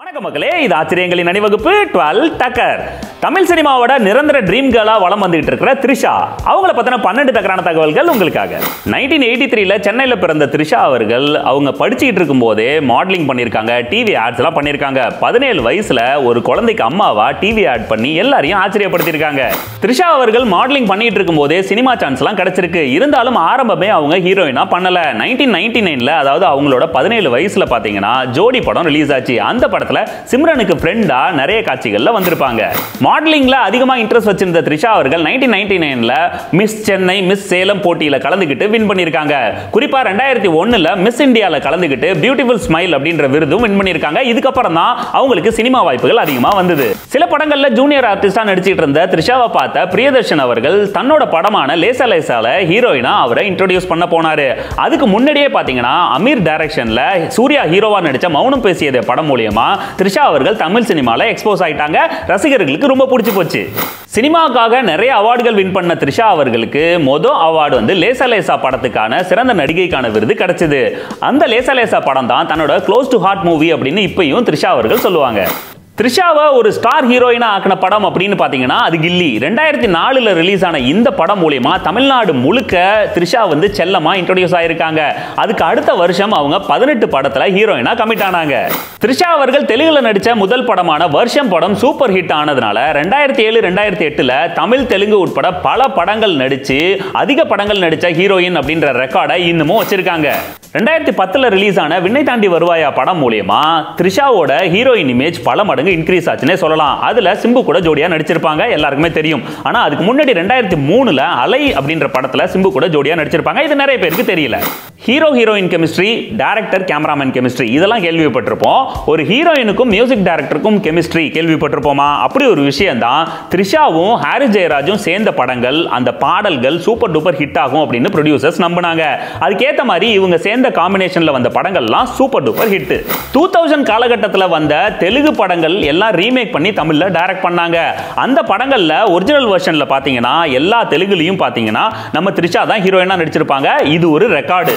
வணக்கம் மக்களே இது ஆச்சரியங்களின் அணிவகுப்பு டுவெல் டக்கர் தமிழ் சினிமாவோட நிரந்தர ட்ரீம் கேர்லா வளம் வந்துட்டு இருக்கிற த்ரிஷா அவங்கள பத்தின பன்னெண்டு டக்கரான தகவல்கள் உங்களுக்காக நைன்டீன் எயிட்டி த்ரீல சென்னையில் பிறந்த த்ரிஷா அவர்கள் அவங்க படிச்சுக்கிட்டு இருக்கும் போதே மாடலிங் பண்ணியிருக்காங்க டிவி ஆட்ஸ் எல்லாம் பண்ணியிருக்காங்க பதினேழு வயசுல ஒரு குழந்தைக்கு அம்மாவா டிவி ஆட் பண்ணி எல்லாரையும் ஆச்சரியப்படுத்தியிருக்காங்க த்ரிஷா அவர்கள் மாடலிங் பண்ணிட்டு இருக்கும் போதே சினிமா சான்ஸ் எல்லாம் கிடைச்சிருக்கு இருந்தாலும் ஆரம்பமே அவங்க ஹீரோயினா பண்ணல நைன்டீன் நைன்டி நைன்ல அதாவது அவங்களோட பதினேழு வயசுல பாத்தீங்கன்னா ஜோடி படம் ரிலீஸ் ஆச்சு அந்த படத்துல சிம்ரனுக்கு ஃப்ரெண்டா நிறைய காட்சிகள்ல வந்திருப்பாங்க மாடலிங்ல அதிகமா இன்ட்ரெஸ்ட் வச்சிருந்த த்ரிஷா அவர்கள் நைன்டீன் நைன்டி நைன்ல மிஸ் சென்னை மிஸ் சேலம் போட்டியில கலந்துக்கிட்டு வின் பண்ணியிருக்காங்க குறிப்பா ரெண்டாயிரத்தி ஒண்ணுல மிஸ் இந்தியால கலந்துக்கிட்டு பியூட்டிஃபுல் ஸ்மைல் அப்படின்ற விருதும் வின் பண்ணியிருக்காங்க இதுக்கப்புறம் தான் அவங்களுக்கு சினிமா வாய்ப்புகள் அதிகமா வந்தது சில படங்கள்ல ஜூனியர் ஆர்டிஸ்டா நடிச்சிட்டு இருந்த த்ரிஷாவை பார்த்த பிரியதர்ஷன் அவர்கள் தன்னோட படமான லேசா லேசால ஹீரோயினா அவரை இன்ட்ரோடியூஸ் பண்ண போனாரு அதுக்கு முன்னாடியே பாத்தீங்கன்னா அமீர் டைரக்ஷன்ல சூர்யா ஹீரோவா நடிச்ச மௌனம் பேசியதே படம் மூலியமா த்ரிஷா அவர்கள் தமிழ் சினிமால எக்ஸ்போஸ் ஆயிட்டாங்க ரசிகர்களுக்கு ரொம்ப பிடிச்சு போச்சு சினிமாக்காக நிறைய அவார்டுகள் வின் பண்ண த்ரிஷா அவர்களுக்கு மொதல் அவார்டு வந்து லேசா லேசா படத்துக்கான சிறந்த நடிகைக்கான விருது கிடைச்சது அந்த லேசா லேசா படம் தான் தன்னோட க்ளோஸ் டு ஹார்ட் மூவி அப்படின்னு இப்பயும் த்ரிஷா அவர்கள் சொல்லுவாங்க த்ரிஷாவை ஒரு ஸ்டார் ஹீரோயினா ஆக்கின படம் அப்படின்னு பார்த்தீங்கன்னா அது கில்லி ரெண்டாயிரத்தி நாலுல ரிலீஸ் ஆன இந்த படம் மூலியமா தமிழ்நாடு முழுக்க த்ரிஷா வந்து செல்லமா இன்ட்ரோடியூஸ் ஆயிருக்காங்க அதுக்கு அடுத்த வருஷம் அவங்க பதினெட்டு படத்துல ஹீரோயினா கமிட் ஆனாங்க த்ரிஷா அவர்கள் தெலுங்குல நடிச்ச முதல் படமான வருஷம் படம் சூப்பர் ஹிட் ஆனதுனால ரெண்டாயிரத்தி ஏழு ரெண்டாயிரத்தி எட்டுல தமிழ் தெலுங்கு உட்பட பல படங்கள் நடிச்சு அதிக படங்கள் நடிச்ச ஹீரோயின் அப்படின்ற ரெக்கார்டை இன்னமும் வச்சிருக்காங்க ரெண்டாயிரத்தி பத்துல ரிலீஸ் ஆன விண்ணை தாண்டி வருவாயா படம் மூலியமா த்ரிஷாவோட ஹீரோயின் இமேஜ் பல மடங்கு இன்க்ரீஸ் ஆச்சுன்னே சொல்லலாம் அதுல சிம்பு கூட ஜோடியா நடிச்சிருப்பாங்க எல்லாருக்குமே தெரியும் ஆனா அதுக்கு முன்னாடி ரெண்டாயிரத்தி மூணுல அலை அப்படின்ற படத்துல சிம்பு கூட ஜோடியா நடிச்சிருப்பாங்க இது நிறைய பேருக்கு தெரியல hero heroine chemistry director cameraman chemistry இதெல்லாம் கேள்விப்பட்டிருப்போம் ஒரு ஹீரோயினுக்கும் மியூசிக் டைரக்டருக்கும் கெமிஸ்ட்ரி கேள்விப்பட்டிருப்போமா அப்படி ஒரு விஷயம் தான் த்ரிஷாவும் ஹாரிஸ் ஜெயராஜும் சேர்ந்த படங்கள் அந்த பாடல்கள் சூப்பர் டூப்பர் ஹிட் ஆகும் அப்படின்னு ப்ரொடியூசர்ஸ் நம்பினாங்க அதுக்கேற்ற மாதிரி இவங்க சேர்ந்த காம்பினேஷன்ல வந்த படங்கள்லாம் super duper hit two thousand காலகட்டத்தில் வந்த தெலுங்கு படங்கள் எல்லாம் ரீமேக் பண்ணி தமிழ்ல டைரக்ட் பண்ணாங்க அந்த படங்கள்ல ஒரிஜினல் வெர்ஷன்ல பாத்தீங்கன்னா எல்லா தெலுங்குலையும் பாத்தீங்கன்னா நம்ம த்ரிஷா தான் ஹீரோயினா நடிச்சிருப்பாங்க இது ஒரு ரெக்கார்டு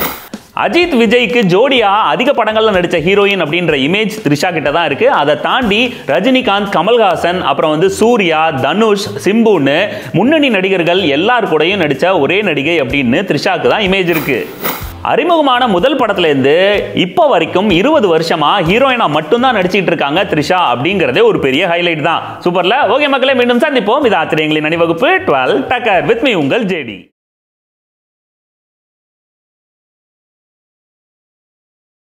அஜித் விஜய்க்கு ஜோடியா அதிக படங்கள்ல நடிச்ச ஹீரோயின் அப்படின்ற இமேஜ் த்ரிஷா கிட்ட தான் இருக்கு அதை தாண்டி ரஜினிகாந்த் கமல்ஹாசன் அப்புறம் வந்து சூர்யா தனுஷ் சிம்புன்னு முன்னணி நடிகர்கள் எல்லார் கூடயும் நடிச்ச ஒரே நடிகை அப்படின்னு த்ரிஷாக்கு தான் இமேஜ் இருக்கு அறிமுகமான முதல் படத்துல இருந்து இப்போ வரைக்கும் இருபது வருஷமா ஹீரோயினா மட்டும்தான் நடிச்சிட்டு இருக்காங்க த்ரிஷா அப்படிங்கறதே ஒரு பெரிய ஹைலைட் தான் சூப்பர்ல ஓகே மக்களே மீண்டும் சந்திப்போம் இது ஆச்சரியங்களின் அணிவகுப்பு டுவெல் டக்கர் வித் மீ உங்கள் ஜேடி